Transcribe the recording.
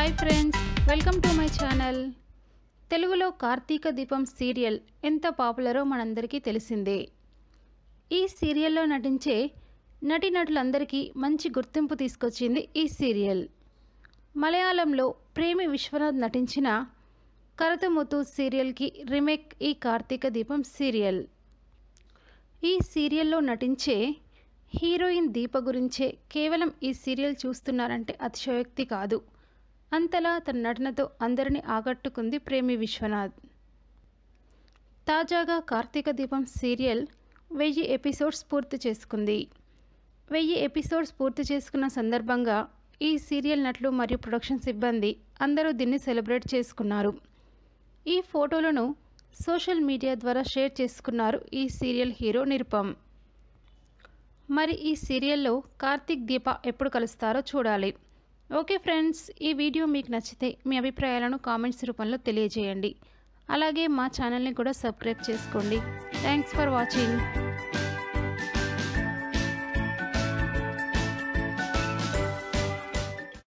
hi friends welcome to my channel తెలుగులో కార్తీక దీపం serial ఎంత పాపులరో మనందరికీ తెలిసిందే ఈ సీరియల్లో నటించే నటీనటులందరికీ మంచి గుర్తింపు తీసుకొచ్చింది ఈ సీరియల్ మలయాళంలో ప్రేమి విశ్వనాథ్ నటించిన కరతముతు సీరియల్కి రీమేక్ ఈ కార్తీక దీపం సీరియల్ ఈ సీరియల్లో నటించే హీరోయిన్ దీప గురించే కేవలం ఈ సీరియల్ చూస్తున్నారంటే అతిశయోక్తి కాదు అంతలా తన నటనతో అందరినీ ఆకట్టుకుంది ప్రేమి విశ్వనాథ్ తాజాగా కార్తీక దీపం సీరియల్ వెయ్యి ఎపిసోడ్స్ పూర్తి చేసుకుంది వెయ్యి ఎపిసోడ్స్ పూర్తి చేసుకున్న సందర్భంగా ఈ సీరియల్ నటులు మరియు ప్రొడక్షన్ సిబ్బంది అందరూ దీన్ని సెలబ్రేట్ చేసుకున్నారు ఈ ఫోటోలను సోషల్ మీడియా ద్వారా షేర్ చేసుకున్నారు ఈ సీరియల్ హీరో నిరుపమ్ మరి ఈ సీరియల్లో కార్తీక్ దీప ఎప్పుడు కలుస్తారో చూడాలి ఓకే ఫ్రెండ్స్ ఈ వీడియో మీకు నచ్చితే మీ అభిప్రాయాలను కామెంట్స్ రూపంలో తెలియజేయండి అలాగే మా ఛానల్ని కూడా సబ్స్క్రైబ్ చేసుకోండి థ్యాంక్స్ ఫర్ వాచింగ్